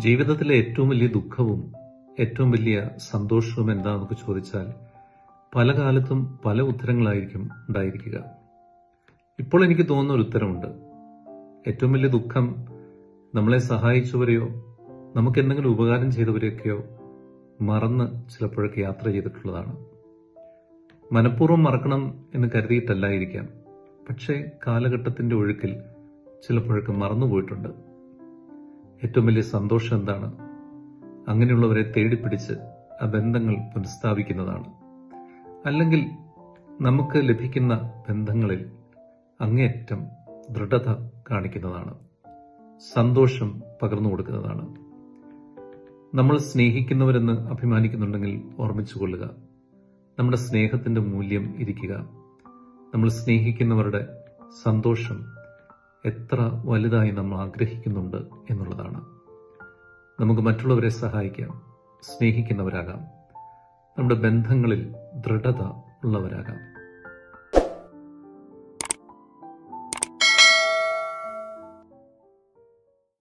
ജീവിതത്തിലെ ഏറ്റവും വലിയ ദുഃഖവും ഏറ്റവും വലിയ സന്തോഷവും എന്താണെന്നൊക്കെ ചോദിച്ചാൽ പല കാലത്തും പല ഉത്തരങ്ങളായിരിക്കും ഉണ്ടായിരിക്കുക ഇപ്പോൾ എനിക്ക് തോന്നുന്ന ഒരു ഉത്തരമുണ്ട് ഏറ്റവും വലിയ ദുഃഖം നമ്മളെ സഹായിച്ചവരെയോ നമുക്ക് എന്തെങ്കിലും ഉപകാരം ചെയ്തവരെയൊക്കെയോ മറന്ന് ചിലപ്പോഴൊക്കെ യാത്ര ചെയ്തിട്ടുള്ളതാണ് മനഃപൂർവ്വം മറക്കണം എന്ന് കരുതിയിട്ടല്ലായിരിക്കാം പക്ഷേ കാലഘട്ടത്തിന്റെ ഒഴുക്കിൽ ചിലപ്പോഴൊക്കെ മറന്നുപോയിട്ടുണ്ട് ഏറ്റവും വലിയ സന്തോഷം എന്താണ് അങ്ങനെയുള്ളവരെ തേടിപ്പിടിച്ച് ആ ബന്ധങ്ങൾ പുനഃസ്ഥാപിക്കുന്നതാണ് അല്ലെങ്കിൽ നമുക്ക് ലഭിക്കുന്ന ബന്ധങ്ങളിൽ അങ്ങേയറ്റം ദൃഢത കാണിക്കുന്നതാണ് സന്തോഷം പകർന്നു കൊടുക്കുന്നതാണ് നമ്മൾ സ്നേഹിക്കുന്നവരെന്ന് അഭിമാനിക്കുന്നുണ്ടെങ്കിൽ ഓർമ്മിച്ചു കൊള്ളുക നമ്മുടെ സ്നേഹത്തിന്റെ മൂല്യം ഇരിക്കുക നമ്മൾ സ്നേഹിക്കുന്നവരുടെ സന്തോഷം എത്ര വലുതായി നമ്മൾ ആഗ്രഹിക്കുന്നുണ്ട് എന്നുള്ളതാണ് നമുക്ക് മറ്റുള്ളവരെ സഹായിക്കാം സ്നേഹിക്കുന്നവരാകാം നമ്മുടെ ബന്ധങ്ങളിൽ ദൃഢത ഉള്ളവരാകാം